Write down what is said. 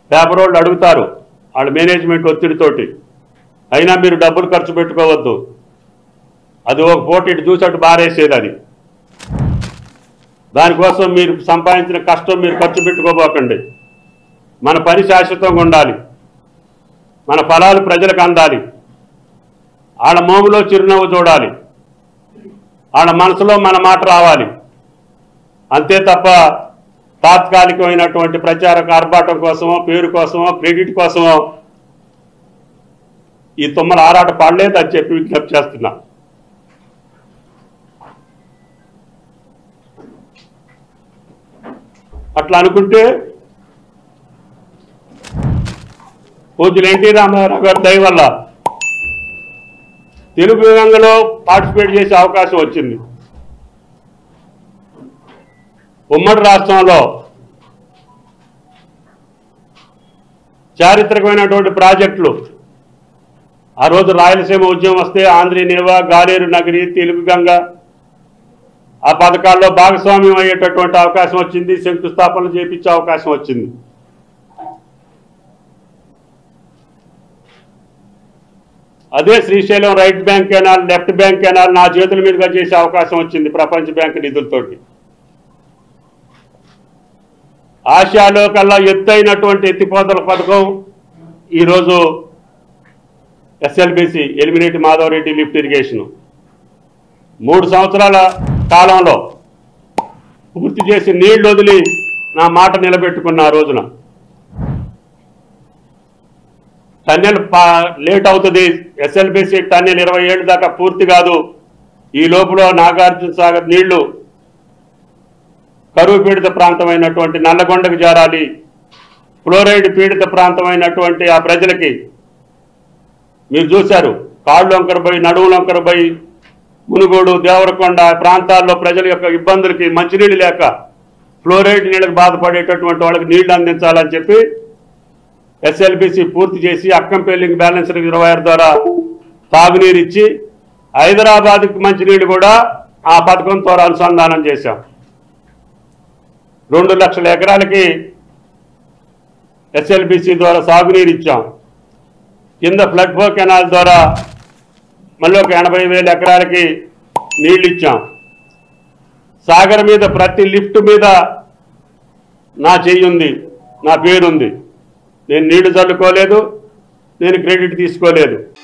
paper వాళ్ళు అడుగుతారు వాళ్ళ మేనేజ్మెంట్ ఒత్తిడితోటి అయినా మీరు డబ్బులు ఖర్చు పెట్టుకోవద్దు అది ఒక పూట ఇటు చూసి అటు బారేసేది అది దానికోసం మీరు సంపాదించిన కష్టం మీరు ఖర్చు పెట్టుకోబోకండి మన పని శాశ్వతంగా ఉండాలి మన ఫలాలు ప్రజలకు అందాలి వాళ్ళ మోములో చిరునవ్వు చూడాలి వాళ్ళ మనసులో మన మాట రావాలి అంతే తప్ప తాత్కాలికమైనటువంటి ప్రచార ఆర్భాటం కోసమో పేరు కోసమో క్రెడిట్ కోసమో ఈ తుమ్మల ఆరాట పడలేదు అని చెప్పి విజ్ఞప్తి చేస్తున్నా అట్లా అనుకుంటే పూజలు ఎన్టీ రామారావు గారి దయ వల్ల తెలుగు రంగంలో పార్టిసిపేట్ చేసే అవకాశం వచ్చింది ఉమ్మడి రాష్ట్రంలో చారిత్రకమైనటువంటి ప్రాజెక్టులు ఆ రోజు రాయలసీమ ఉద్యమం వస్తే ఆంధ్రీ నేవా గాలేరు నగరి తెలుగు గంగ ఆ పథకాల్లో భాగస్వామ్యం అయ్యేటటువంటి అవకాశం వచ్చింది శంకుస్థాపనలు చేపించే అవకాశం వచ్చింది అదే Srisailam right bank canal left bank canal నా చేతుల మీదుగా చేసే అవకాశం వచ్చింది ప్రపంచ బ్యాంక్ నిధులతోటి ఆసియాలో కల్లా ఎత్తైనటువంటి ఎత్తిపోతల పథకం ఈరోజు SLBC Elimineti Madhava Reddy lift irrigation మూడు సంవత్సరాల కాలంలో పూర్తి చేసి నీళ్లు వదిలి నా మాట నిలబెట్టుకున్న ఆ రోజున టన్నెల్ పా- లేట్ అవుతుంది ఎస్ఎల్బిసి టన్నెల్ ఇరవై ఏళ్ళు దాకా పూర్తి కాదు ఈ లోపల నాగార్జున సాగర్ నీళ్లు కరువు పీడిత ప్రాంతమైనటువంటి నల్లగొండకు చేరాలి ఫ్లోరైడ్ పీడిత ప్రాంతమైనటువంటి ఆ ప్రజలకి మీరు చూశారు కాళ్ళు వంకరపోయి నడువు వంకరపోయి మునుగోడు దేవరకొండ ఆ ప్రాంతాల్లో ప్రజల యొక్క ఇబ్బందులకి మంచినీళ్ళు లేక ఫ్లోరైడ్ నీళ్ళకి బాధపడేటటువంటి వాళ్ళకి నీళ్లు అందించాలని చెప్పి ఎస్ఎల్బిసి పూర్తి చేసి అక్కంపల్లింగ్ బ్యాలెన్స్ రిజర్వాయర్ ద్వారా తాగునీరు ఇచ్చి హైదరాబాద్కి మంచినీళ్ళు కూడా ఆ పథకం ద్వారా అనుసంధానం చేశాం రెండు లక్షల ఎకరాలకి ఎస్ఎల్బిసి ద్వారా సాగునీరు ఇచ్చాం కింద ఫ్లడ్ ఫ్లో కెనాల్ ద్వారా మళ్ళీ ఒక ఎనభై వేల ఎకరాలకి నీళ్ళు ఇచ్చాం సాగర్ మీద ప్రతి లిఫ్ట్ మీద నా చెయ్యి ఉంది నా పేరుంది నేను నీళ్లు చల్లుకోలేదు నేను క్రెడిట్ తీసుకోలేదు